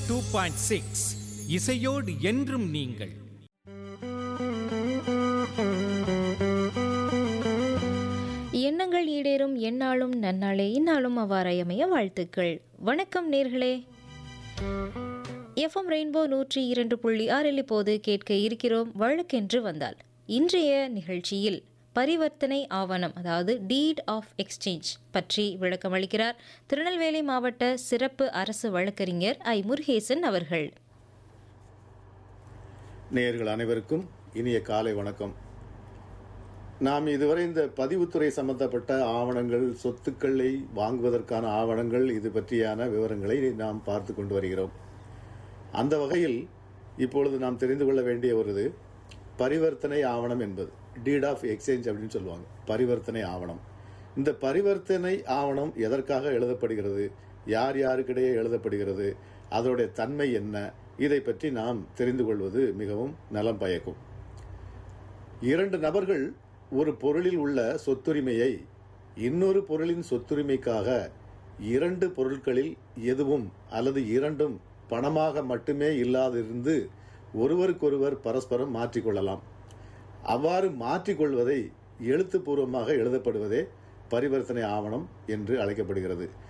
two point six இசையோடு என்றும் நீங்கள் எண்ணங்கள் ஈடேறும் எந்நாளும் நன்னாளே இந்நாளும் அவ்வாறாயமைய வாழ்த்துக்கள் வணக்கம் நேர்களே எஃப்எம் ரெயின்போ நூற்றி இரண்டு புள்ளி ஆறில் இப்போது கேட்க இருக்கிறோம் வழக்கென்று வந்தால் இன்றைய நிகழ்ச்சியில் பரிவர்த்தனை ஆவணம் அதாவது டீட் ஆஃப் எக்ஸ்சேஞ்ச் பற்றி விளக்கம் அளிக்கிறார் திருநெல்வேலி மாவட்ட சிறப்பு அரசு வழக்கறிஞர் ஐ முருகேசன் அவர்கள் நேயர்கள் அனைவருக்கும் இனிய காலை வணக்கம் நாம் இதுவரை இந்த பதிவுத்துறை சம்பந்தப்பட்ட ஆவணங்கள் சொத்துக்களை வாங்குவதற்கான ஆவணங்கள் இது பற்றியான விவரங்களை நாம் பார்த்து கொண்டு வருகிறோம் அந்த வகையில் இப்பொழுது நாம் தெரிந்து கொள்ள வேண்டிய ஒரு இது பரிவர்த்தனை ஆவணம் என்பது டீட் ஆஃப் எக்ஸ்சேஞ்ச் அப்படின்னு சொல்லுவாங்க பரிவர்த்தனை ஆவணம் இந்த பரிவர்த்தனை ஆவணம் எதற்காக எழுதப்படுகிறது யார் யாருக்கிடையே எழுதப்படுகிறது அதனுடைய தன்மை என்ன இதை பற்றி நாம் தெரிந்து கொள்வது மிகவும் நலம் பயக்கும் இரண்டு நபர்கள் ஒரு பொருளில் உள்ள சொத்துரிமையை இன்னொரு பொருளின் சொத்துரிமைக்காக இரண்டு பொருட்களில் எதுவும் அல்லது இரண்டும் பணமாக மட்டுமே இல்லாதிருந்து ஒருவருக்கொருவர் பரஸ்பரம் மாற்றிக்கொள்ளலாம் அவ்வாறு மாற்றிக்கொள்வதை எழுத்துப்பூர்வமாக எழுதப்படுவதே பரிவர்த்தனை ஆவணம் என்று அழைக்கப்படுகிறது